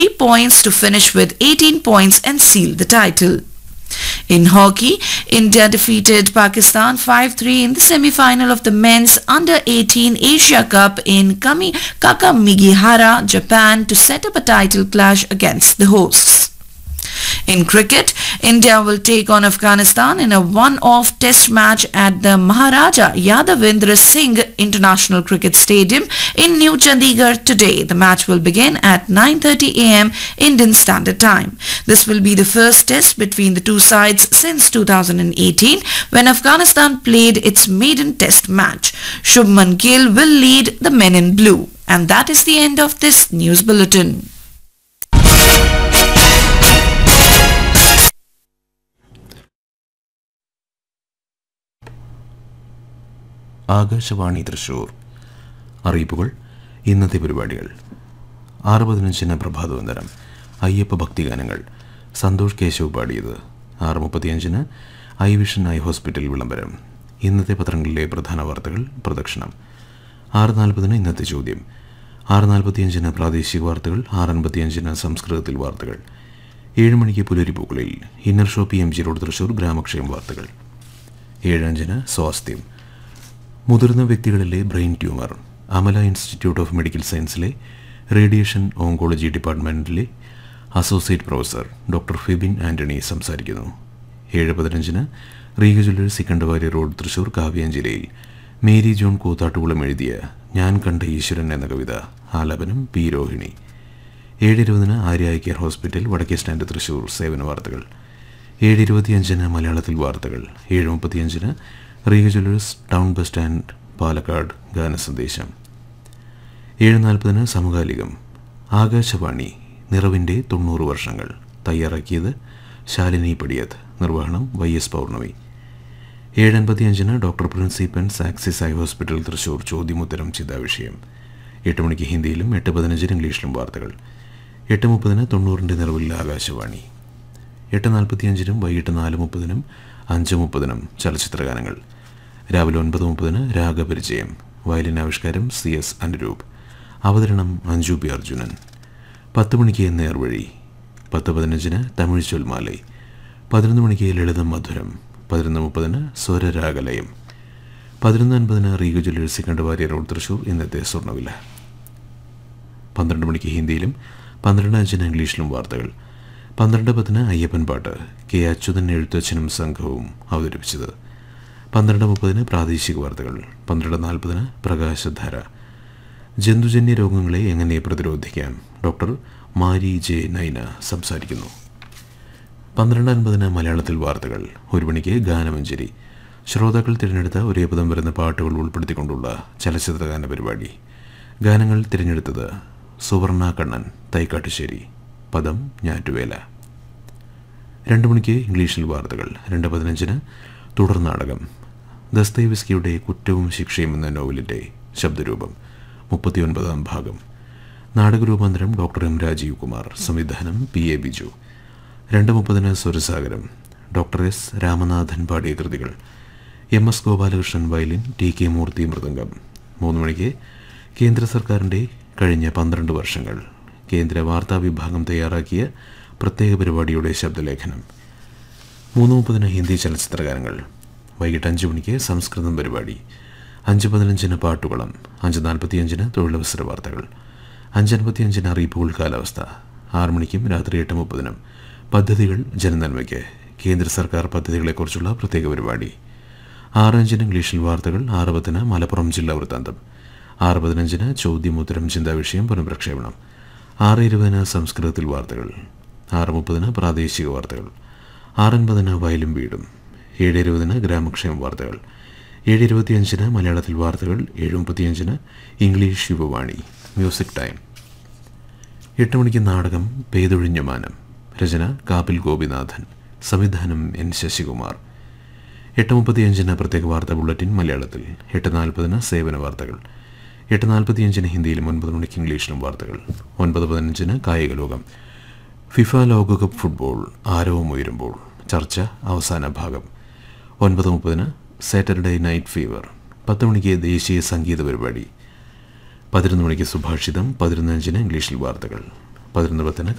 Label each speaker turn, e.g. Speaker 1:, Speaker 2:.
Speaker 1: points to finish with 18 points and seal the title. In hockey, India defeated Pakistan 5-3 in the semi-final of the men's under-18 Asia Cup in Kami- Kakamigahara, Japan to set up a title clash against the hosts. In cricket, India will take on Afghanistan in a one-off test match at the Maharaja Yadavendra Singh International Cricket Stadium in New Chandigarh today. The match will begin at 9:30 a.m. Indian Standard Time. This will be the first test between the two sides since 2018 when Afghanistan played its maiden test match. Shubman Gill will lead the men in blue. And that is the end of this news bulletin.
Speaker 2: Akashvani Thrissur അറിയിപ്പുകൾ ഇന്നത്തെ പരിപാടികൾ ആറ് പതിനഞ്ചിന് പ്രഭാതവന്ദനം അയ്യപ്പ ഭക്തിഗാനങ്ങൾ സന്തോഷ് കേശവ് പാടിയത് ആറ് മുപ്പത്തിയഞ്ചിന് I vision eye hospital വിളംബരം ഇന്നത്തെ പത്രങ്ങളിലെ പ്രധാന വാർത്തകൾ പ്രദക്ഷിണം ആറ് നാൽപ്പതിന് ഇന്നത്തെ ചോദ്യം ആറ് നാൽപ്പത്തിയഞ്ചിന് പ്രാദേശിക വാർത്തകൾ ആറ് അൻപത്തിയഞ്ചിന് സംസ്കൃതത്തിൽ വാർത്തകൾ ഏഴ് മണിക്ക് പുലരിപ്പൂക്കളിൽ inner show P M G road Thrissur ഗ്രാമക്ഷേമ വാർത്തകൾ ഏഴഞ്ചിന് സ്വാസ്ഥ്യം മുതിർന്ന വ്യക്തികളിലെ brain tumour Amala institute of medical സയൻസിലെ റേഡിയേഷൻ ഓങ്കോളജി ഡിപ്പാർട്ട്മെൻറ്റിലെ associate professor doctor Fibin Antony സംസാരിക്കുന്നു ഏഴ് പതിനഞ്ചിന് റീഗ ജ്വല്ലേഴ്സ് സിക്കണ്ടവാരി റോഡ് തൃശൂർ കാവ്യാഞ്ജലിയിൽ മേരി ജോൺ കൂത്താട്ടുകുളം എഴുതിയ ഞാൻ കണ്ട ഈശ്വരൻ എന്ന കവിത ആലപനം പി രോഹിണി ഏഴ് ഇരുപതിന് ആര്യ കെയർ ഹോസ്പിറ്റൽ വടക്കേ സ്റ്റാൻഡ് തൃശൂർ സേവന വാർത്തകൾ ഏഴ് ഇരുപത്തിയഞ്ചിന് മലയാളത്തിൽ വാർത്തകൾ ഏഴ് മുപ്പത്തിയഞ്ചിന് Reega jewellers town bus stand Palakkad ഗാനസന്ദേശം ഏഴ് നാൽപ്പതിന് സമകാലികം ആകാശവാണി നിറവിൻ്റെ തൊണ്ണൂറ് വർഷങ്ങൾ തയ്യാറാക്കിയത് ശാലിനി പടിയത് നിർവഹണം വൈ എസ് പൗർണമി ഏഴ് അൻപത്തിയഞ്ചിന് doctor principal's axis eye hospital Thrissur ചോദ്യമുത്തരം ചിന്താവിഷയം എട്ട് മണിക്ക് ഹിന്ദിയിലും എട്ട് പതിനഞ്ചിന് ഇംഗ്ലീഷിലും വാർത്തകൾ എട്ട് മുപ്പതിന് തൊണ്ണൂറിൻ്റെ നിറവിൽ ആകാശവാണി എട്ട് നാൽപ്പത്തിയഞ്ചിനും വൈകിട്ട് നാല് മുപ്പതിനും അഞ്ച് മുപ്പതിനും ചലച്ചിത്രഗാനങ്ങൾ രാവിലെ ഒൻപത് മുപ്പതിന് രാഗപരിചയം വയലിൻ ആവിഷ്കാരം സി എസ് അനുരൂപ് അവതരണം അഞ്ജു പി അർജുനൻ പത്ത് മണിക്ക് നേർവഴി പത്ത് പതിനഞ്ചിന് തമിഴ് ചൊൽമാലൈ പതിനൊന്ന് മണിക്ക് ലളിതം മധുരം പതിനൊന്ന് മുപ്പതിന് സ്വരരാഗലയം പതിനൊന്ന് അൻപതിന് റീഗ ജ്വല്ലേഴ്സ് സിക്കണ്ടവാരി റോഡ് തൃശൂർ ഇന്നത്തെ സ്വർണ്ണവില പന്ത്രണ്ട് മണിക്ക് ഹിന്ദിയിലും പന്ത്രണ്ട് അഞ്ചിന് ഇംഗ്ലീഷിലും വാർത്തകൾ പന്ത്രണ്ട് പത്തിന് അയ്യപ്പൻ പാട്ട് കെ അച്യുതൻ എഴുത്തച്ഛനും സംഘവും അവതരിപ്പിച്ചത് പന്ത്രണ്ട് മുപ്പതിന് പ്രാദേശിക വാർത്തകൾ പന്ത്രണ്ട് നാൽപ്പതിന് പ്രകാശധാര ജന്തുജന്യ രോഗങ്ങളെ എങ്ങനെ പ്രതിരോധിക്കാം ഡോക്ടർ മാരി ജെ നൈന സംസാരിക്കുന്നു പന്ത്രണ്ട് അൻപതിന് മലയാളത്തിൽ വാർത്തകൾ ഒരു മണിക്ക് ഗാനമഞ്ജരി ശ്രോതാക്കൾ തിരഞ്ഞെടുത്ത ഒരേ പദം വരുന്ന പാട്ടുകൾ ഉൾപ്പെടുത്തിക്കൊണ്ടുള്ള ചലച്ചിത്ര ഗാന പരിപാടി ഗാനങ്ങൾ തിരഞ്ഞെടുത്തത് സുവർണ കണ്ണൻ തൈക്കാട്ടുശ്ശേരി പദം ഞാറ്റുവേല രണ്ട് മണിക്ക് ഇംഗ്ലീഷിൽ വാർത്തകൾ രണ്ട് പതിനഞ്ചിന് തുടർ നാടകം ദസ്തൈവിസ്കിയുടെ കുറ്റവും ശിക്ഷയും എന്ന നോവലിൻ്റെ ശബ്ദരൂപം മുപ്പത്തിയൊൻപതാം ഭാഗം നാടകരൂപാന്തരം ഡോക്ടർ എം രാജീവ് കുമാർ സംവിധാനം പി എ ബിജു രണ്ട് മുപ്പതിന് സ്വരസാഗരം ഡോക്ടർ എസ് രാമനാഥൻ പാടിയ കൃതികൾ M S Gopalakrishnan violin T K Murthy മൃദംഗം മൂന്ന് മണിക്ക് കേന്ദ്ര സർക്കാരിൻ്റെ കഴിഞ്ഞ പന്ത്രണ്ട് വർഷങ്ങൾ കേന്ദ്ര വാർത്താ വിഭാഗം തയ്യാറാക്കിയ പ്രത്യേക പരിപാടിയുടെ ശബ്ദലേഖനം മൂന്ന് മുപ്പതിന് ഹിന്ദി ചലച്ചിത്രഗാനങ്ങൾ വൈകിട്ട് അഞ്ച് മണിക്ക് സംസ്കൃതം പരിപാടി അഞ്ച് പതിനഞ്ചിന് പാട്ടുകളം അഞ്ച് നാൽപ്പത്തിയഞ്ചിന് തൊഴിലവസര വാർത്തകൾ അഞ്ച് അൻപത്തിയഞ്ചിന് അറിയിപ്പുകൾ കാലാവസ്ഥ ആറ് മണിക്കും രാത്രി എട്ട് മുപ്പതിനും പദ്ധതികൾ ജനനന്മയ്ക്ക് കേന്ദ്ര സർക്കാർ പദ്ധതികളെക്കുറിച്ചുള്ള പ്രത്യേക പരിപാടി ആറ് അഞ്ചിന് ഇംഗ്ലീഷിൽ വാർത്തകൾ ആറ് പത്തിന് മലപ്പുറം ജില്ലാ വൃത്താന്തം ആറ് പതിനഞ്ചിന് ചോദ്യം ഉത്തരം ചിന്താവിഷയം പുനഃപ്രക്ഷേപണം ആറ് ഇരുപതിന് സംസ്കൃതത്തിൽ വാർത്തകൾ ആറ് മുപ്പതിന് പ്രാദേശിക വാർത്തകൾ ആറൻപതിന് വയലും വീടും ഏഴ് ഇരുപതിന് ഗ്രാമക്ഷേമ വാർത്തകൾ ഏഴ് ഇരുപത്തിയഞ്ചിന് മലയാളത്തിൽ വാർത്തകൾ ഏഴ് മുപ്പത്തിയഞ്ചിന് ഇംഗ്ലീഷ് യുവവാണി മ്യൂസിക് ടൈം എട്ട് മണിക്ക് നാടകം പേതൊഴിഞ്ഞ മാനം രചന കാപ്പിൽ ഗോപിനാഥൻ സംവിധാനം എൻ ശശികുമാർ എട്ട് മുപ്പത്തിയഞ്ചിന് പ്രത്യേക വാർത്താ ബുള്ളറ്റിൻ മലയാളത്തിൽ എട്ട് നാൽപ്പതിന് സേവന വാർത്തകൾ എട്ട് നാൽപ്പത്തിയഞ്ചിന് ഹിന്ദിയിലും ഒൻപത് മണിക്ക് ഇംഗ്ലീഷിലും വാർത്തകൾ ഒൻപത് പതിനഞ്ചിന് കായിക ലോകം ഫിഫ ലോകകപ്പ് ഫുട്ബോൾ ആരവം ഉയരുമ്പോൾ ചർച്ച അവസാന ഭാഗം ഒൻപത് മുപ്പതിന് സാറ്റർഡേ നൈറ്റ് ഫീവർ പത്ത് മണിക്ക് ദേശീയ സംഗീത പരിപാടി പതിനൊന്ന് മണിക്ക് സുഭാഷിതം പതിനൊന്നഞ്ചിന് ഇംഗ്ലീഷിൽ വാർത്തകൾ പതിനൊന്ന് പത്തിന്